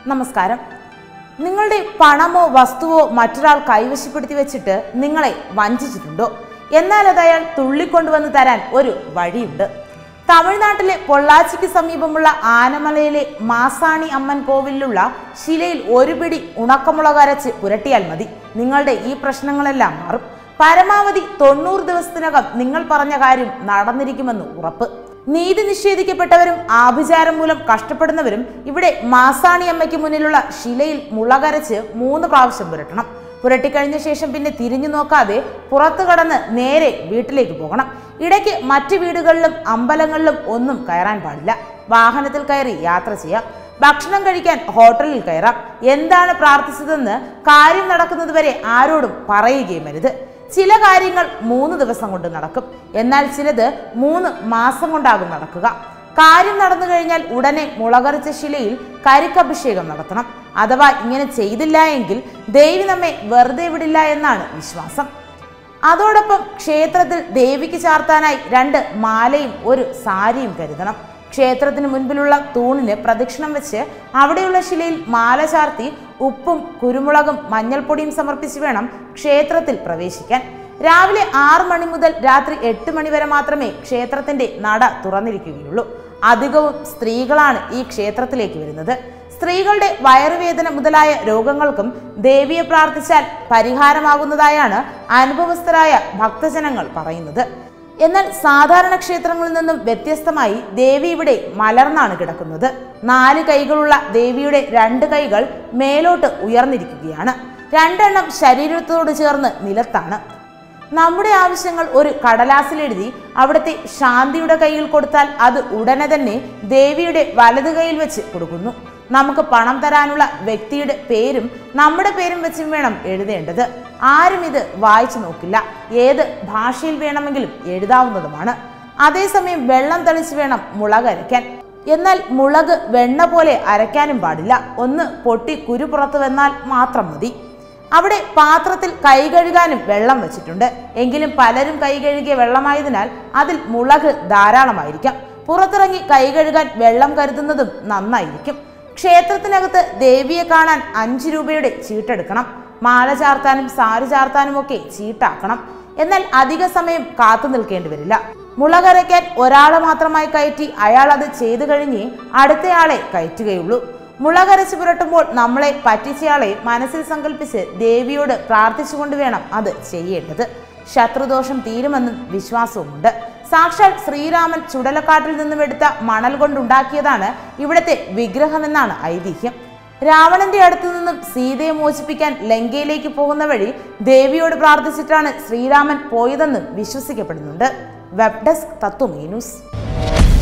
നമസ്കാരം നിങ്ങളുടെ പണമോ വസ്തുവോ മറ്റൊരാൾ കൈവശപ്പെടുത്തി വെച്ചിട്ട് നിങ്ങളെ വഞ്ചിച്ചിട്ടുണ്ടോ എന്നാൽ അത് അയാൾ തുള്ളിക്കൊണ്ടുവന്ന് തരാൻ ഒരു വഴിയുണ്ട് തമിഴ്നാട്ടിലെ പൊള്ളാച്ചിക്ക് സമീപമുള്ള ആനമലയിലെ മാസാണി അമ്മൻ കോവിലിലുള്ള ശിലയിൽ ഒരു പിടി ഉണക്കമുളക് അരച്ച് പുരട്ടിയാൽ മതി നിങ്ങളുടെ ഈ പ്രശ്നങ്ങളെല്ലാം മാറും പരമാവധി തൊണ്ണൂറ് ദിവസത്തിനകം നിങ്ങൾ പറഞ്ഞ കാര്യം നടന്നിരിക്കുമെന്ന് ഉറപ്പ് നീതി നിഷേധിക്കപ്പെട്ടവരും ആഭിചാരം മൂലം കഷ്ടപ്പെടുന്നവരും ഇവിടെ മാസാണി അമ്മയ്ക്ക് മുന്നിലുള്ള ശിലയിൽ മുളകരച്ച് മൂന്ന് പ്രാവശ്യം പുരട്ടണം പുരട്ടിക്കഴിഞ്ഞ ശേഷം പിന്നെ തിരിഞ്ഞു നോക്കാതെ പുറത്തു കടന്ന് നേരെ വീട്ടിലേക്ക് പോകണം ഇടയ്ക്ക് മറ്റു വീടുകളിലും അമ്പലങ്ങളിലും ഒന്നും കയറാൻ പാടില്ല വാഹനത്തിൽ കയറി യാത്ര ചെയ്യാം ഭക്ഷണം കഴിക്കാൻ ഹോട്ടലിൽ കയറാം എന്താണ് പ്രാർത്ഥിച്ചതെന്ന് കാര്യം നടക്കുന്നത് വരെ ആരോടും പറയുകയും അരുത് ചില കാര്യങ്ങൾ മൂന്ന് ദിവസം കൊണ്ട് നടക്കും എന്നാൽ ചിലത് മൂന്ന് മാസം കൊണ്ടാകും നടക്കുക കാര്യം നടന്നു കഴിഞ്ഞാൽ ഉടനെ മുളകരച്ച ശിലയിൽ കരിക്കഭിഷേകം നടത്തണം അഥവാ ഇങ്ങനെ ചെയ്തില്ല എങ്കിൽ ദേവി നമ്മെ വെറുതെ വിടില്ല എന്നാണ് വിശ്വാസം അതോടൊപ്പം ക്ഷേത്രത്തിൽ ദേവിക്ക് ചാർത്താനായി രണ്ട് മാലയും ഒരു സാരിയും കരുതണം ക്ഷേത്രത്തിന് മുൻപിലുള്ള തൂണിന് പ്രദക്ഷിണം വെച്ച് അവിടെയുള്ള ശിലയിൽ മാല ചാർത്തി ഉപ്പും കുരുമുളകും മഞ്ഞൾപ്പൊടിയും സമർപ്പിച്ച് വേണം ക്ഷേത്രത്തിൽ പ്രവേശിക്കാൻ രാവിലെ ആറ് മണി മുതൽ രാത്രി എട്ട് മണി വരെ മാത്രമേ ക്ഷേത്രത്തിന്റെ നട തുറന്നിരിക്കുകയുള്ളൂ അധികവും സ്ത്രീകളാണ് ഈ ക്ഷേത്രത്തിലേക്ക് വരുന്നത് സ്ത്രീകളുടെ വയറുവേദന മുതലായ രോഗങ്ങൾക്കും ദേവിയെ പ്രാർത്ഥിച്ചാൽ പരിഹാരമാകുന്നതായാണ് അനുഭവസ്ഥരായ ഭക്തജനങ്ങൾ പറയുന്നത് എന്നാൽ സാധാരണ ക്ഷേത്രങ്ങളിൽ നിന്നും വ്യത്യസ്തമായി ദേവി ഇവിടെ മലർന്നാണ് കിടക്കുന്നത് നാല് കൈകളുള്ള ദേവിയുടെ രണ്ട് കൈകൾ മേലോട്ട് ഉയർന്നിരിക്കുകയാണ് രണ്ടെണ്ണം ശരീരത്തോട് ചേർന്ന് നിലത്താണ് നമ്മുടെ ആവശ്യങ്ങൾ ഒരു കടലാസിലെഴുതി അവിടുത്തെ ശാന്തിയുടെ കയ്യിൽ കൊടുത്താൽ അത് ഉടനെ തന്നെ ദേവിയുടെ വലത് കൈയിൽ വെച്ച് കൊടുക്കുന്നു നമുക്ക് പണം തരാനുള്ള വ്യക്തിയുടെ പേരും നമ്മുടെ പേരും വെച്ചും വേണം എഴുതേണ്ടത് ആരും ഇത് വായിച്ചു നോക്കില്ല ഏത് ഭാഷയിൽ വേണമെങ്കിലും എഴുതാവുന്നതുമാണ് അതേസമയം വെള്ളം തളിച്ച് വേണം മുളക് അരയ്ക്കാൻ എന്നാൽ മുളക് വെണ്ണ പോലെ അരയ്ക്കാനും പാടില്ല ഒന്ന് പൊട്ടി കുരു പുറത്തു വന്നാൽ മാത്രം മതി അവിടെ പാത്രത്തിൽ കൈ കഴുകാനും വെള്ളം വെച്ചിട്ടുണ്ട് എങ്കിലും പലരും കൈ കഴുകിയ വെള്ളമായതിനാൽ അതിൽ മുളക് ധാരാളമായിരിക്കാം പുറത്തിറങ്ങി കൈ കഴുകാൻ വെള്ളം കരുതുന്നതും നന്നായിരിക്കും ക്ഷേത്രത്തിനകത്ത് ദേവിയെ കാണാൻ അഞ്ച് രൂപയുടെ ചീട്ടെടുക്കണം മാല ചാർത്താനും സാരി ചാർത്താനും ഒക്കെ ചീട്ടാക്കണം എന്നാൽ അധിക സമയം കാത്തു നിൽക്കേണ്ടി വരില്ല മുളകരയ്ക്കാൻ ഒരാളെ മാത്രമായി കയറ്റി അയാൾ അത് ചെയ്തു കഴിഞ്ഞേ അടുത്തയാളെ കയറ്റുകയുള്ളൂ മുളകരച്ച് പുരട്ടുമ്പോൾ നമ്മളെ പറ്റിച്ചയാളെ മനസ്സിൽ സങ്കല്പിച്ച് ദേവിയോട് പ്രാർത്ഥിച്ചുകൊണ്ട് വേണം അത് ചെയ്യേണ്ടത് ശത്രുദോഷം തീരുമെന്നും വിശ്വാസവുമുണ്ട് സാക്ഷാൽ ശ്രീരാമൻ ചുടലക്കാട്ടിൽ നിന്നും എടുത്ത മണൽ കൊണ്ടുണ്ടാക്കിയതാണ് ഇവിടുത്തെ വിഗ്രഹമെന്നാണ് ഐതിഹ്യം രാവണന്റെ അടുത്തു നിന്നും സീതയെ മോചിപ്പിക്കാൻ ലങ്കയിലേക്ക് പോകുന്ന വഴി ദേവിയോട് പ്രാർത്ഥിച്ചിട്ടാണ് ശ്രീരാമൻ പോയതെന്നും വിശ്വസിക്കപ്പെടുന്നുണ്ട് വെബ് ഡെസ്ക് തത്വമേ ന്യൂസ്